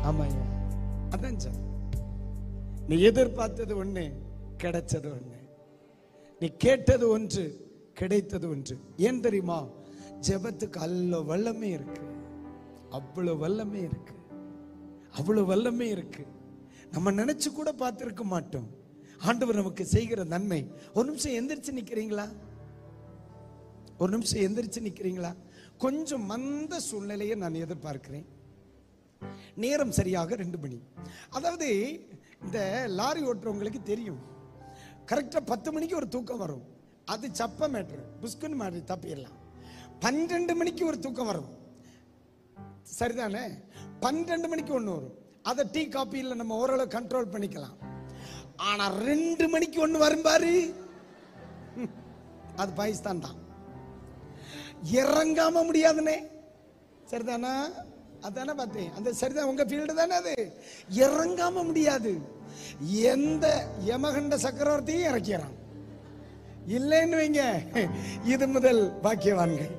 ஆமாய்யா அதான் சார் நீ எதிர்பார்த்தது ஒண்ணு கிடைச்சது ஒண்ணு நீ கேட்டது ஒன்று கிடைத்தது ஒன்று ஏன் தெரியுமா ஜெபத்துக்கு அல்ல வல்லமே இருக்கு அவ்வளவு வல்லமே இருக்கு அவ்வளவு வல்லமே இருக்கு நம்ம நினைச்சு கூட பார்த்திருக்க மாட்டோம் ஆண்டவர் நமக்கு செய்கிற நன்மை ஒரு நிமிஷம் எந்திரிச்சு நிக்கிறீங்களா ஒரு நிமிஷம் எந்திரிச்சு நிக்கிறீங்களா கொஞ்சம் மந்த சூழ்நிலையை நான் எதிர்பார்க்கிறேன் நேரம் சரியாக ரெண்டு மணி அதாவது இந்த லாரி ஓட்டுறவங்களுக்கு தெரியும் கரெக்டாக பத்து மணிக்கு ஒரு தூக்கம் வரும் அது சப்ப மேட்ரு புஷ்குன்னு மாதிரி தப்பிடலாம் பன்னெண்டு மணிக்கு ஒரு தூக்கம் வரும் சரிதானே பன்னெண்டு மணிக்கு ஒன்று வரும் அதை டீ காப்பியில் நம்ம ஓரளவு கண்ட்ரோல் பண்ணிக்கலாம் ஆனா ரெண்டு மணிக்கு ஒன்று வரும் பாரு ஹம், அது பாகிஸ்தான் தான் இறங்காம முடியாதுனே சரிதானா அதானே பார்த்தேன் அந்த சரிதான் உங்க ஃபீல்டு தானே அது இறங்காம முடியாது எந்த யமகண்ட சக்கரவர்த்தியும் இறக்கிறான் இல்லைன்னு வைங்க இது முதல் பாக்கியவான்கள்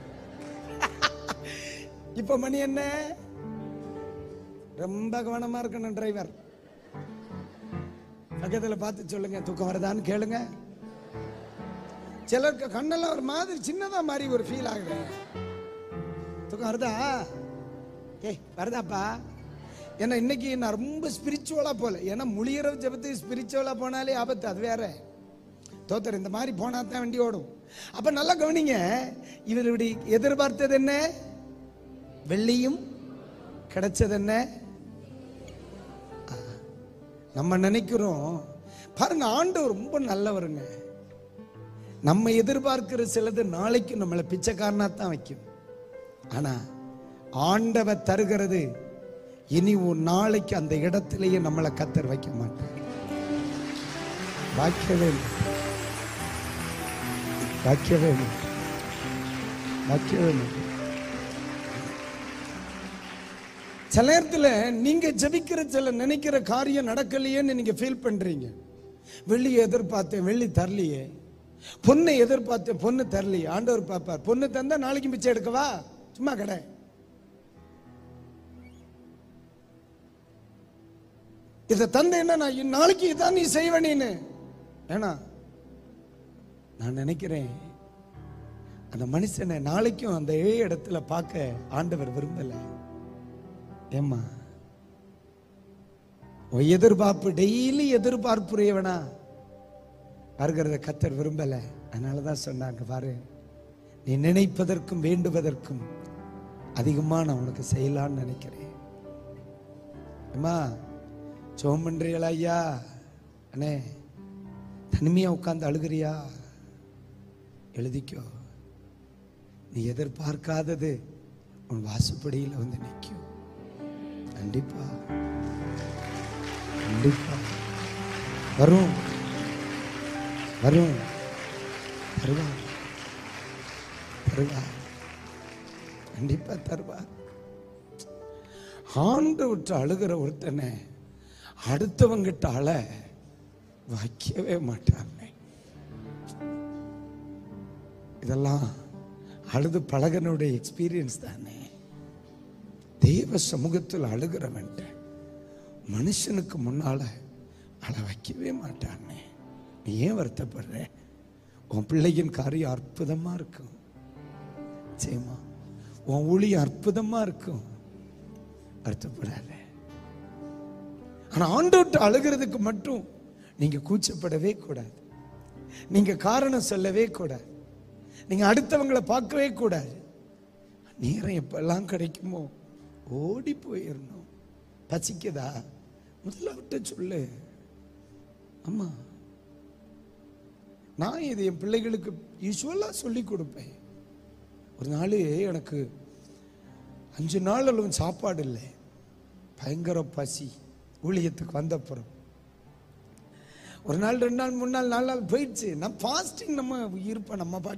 இப்ப மணி என்ன ரொம்ப கவனமா இருக்கணும் டிரைவர் பக்கத்துல பார்த்து சொல்லுங்க தூக்கம் வருதான்னு கேளுங்க சிலருக்கு கண்ணெல்லாம் ஒரு மாதிரி சின்னதா மாதிரி ஒரு ஃபீல் ஆகுது தூக்கம் வருதா ஏய் வருதாப்பா ஏன்னா இன்னைக்கு நான் ரொம்ப ஸ்பிரிச்சுவலா போல ஏன்னா முழியரவு ஜபத்துக்கு ஸ்பிரிச்சுவலா போனாலே ஆபத்து அது வேற தோத்தர் இந்த மாதிரி போனா தான் வண்டி ஓடும் அப்ப நல்லா கவனிங்க இவர் இப்படி எதிர்பார்த்தது என்ன வெள்ளியும் கிடைச்சது என்ன ஆ, நம்ம நினைக்கிறோம் பாருங்க ஆண்டவர் ரொம்ப நல்லவருங்க நம்ம எதிர்பார்க்கிற சிலது நாளைக்கு நம்மளை பிச்சைக்காரனா தான் வைக்கும் ஆனா ஆண்டவர் தருகிறது இனி ஒரு நாளைக்கு அந்த இடத்திலேயே நம்மளை கத்தர் வைக்க மாட்டார் வாக்கியவே இல்லை. வாக்கியவே இல்லை. வாக்கியவே இல்லை. சில நேரத்தில் நீங்க ஜெபிக்கிற சில நினைக்கிற காரியம் நடக்கலையேன்னு நீங்க ஃபீல் பண்றீங்க வெள்ளியை எதிர்பார்த்தேன் வெள்ளி தரலையே பொண்ணை எதிர்பார்த்தேன் பொண்ணு தரலையே ஆண்டவர் பார்ப்பார் பொண்ணு தந்தா நாளைக்கு பிச்சை எடுக்கவா சும்மா கடை இதை தந்தேன்னா நான் இன் நாளைக்கு இதான் நீ செய்வ நீனு ஏன்னா நான் நினைக்கிறேன் அந்த மனுஷனை நாளைக்கும் அந்த ஏ இடத்துல பார்க்க ஆண்டவர் விரும்பல ஏம்மா உன் எதிர்பார்ப்பு டெய்லி எதிர்பார்ப்புடையவனா வருகிறத கத்தர் விரும்பல அதனாலதான் சொன்னாங்க பாரு நீ நினைப்பதற்கும் வேண்டுவதற்கும் அதிகமா நான் உனக்கு செய்யலான்னு நினைக்கிறேன் அம்மா ஜோம் பண்றீங்களா ஐயா அண்ணே தனிமையா உட்கார்ந்து அழுகிறியா எழுதிக்கோ நீ எதிர்பார்க்காதது உன் வாசுப்படியில் வந்து நிற்கும் கண்டிப்பா கண்டிப்பா வரும் வரும் தருவா தருவா கண்டிப்பா தருவா ஆண்டு விட்டு அழுகிற ஒருத்தனை அடுத்தவங்கிட்ட அழ வைக்கவே மாட்டாங்க இதெல்லாம் அழுது பழகனுடைய எக்ஸ்பீரியன்ஸ் தானே தெய்வ சமூகத்தில் அழுகிறவன்ட்ட மனுஷனுக்கு முன்னால அழ வைக்கவே மாட்டானே நீ ஏன் வருத்தப்படுற உன் பிள்ளையின் காரியம் அற்புதமா இருக்கும் சேமா உன் ஊழியம் அற்புதமா இருக்கும் வருத்தப்படாத ஆனா ஆண்டோட்டு அழுகிறதுக்கு மட்டும் நீங்க கூச்சப்படவே கூடாது நீங்க காரணம் சொல்லவே கூடாது நீங்க அடுத்தவங்களை பார்க்கவே கூடாது நேரம் எப்பெல்லாம் கிடைக்குமோ ஓடி போயிடணும் பசிக்குதா முதல்ல விட்டு சொல்லு அம்மா நான் இது என் பிள்ளைகளுக்கு யூஸ்வலா சொல்லி கொடுப்பேன் ஒரு நாள் எனக்கு அஞ்சு நாள் அளவு சாப்பாடு இல்லை பயங்கர பசி ஊழியத்துக்கு வந்தப்புறம் ஒரு நாள் ரெண்டு நாள் மூணு நாள் நாலு நாள் போயிடுச்சு நான் ஃபாஸ்டிங் நம்ம இருப்பேன் நம்ம பாட்டு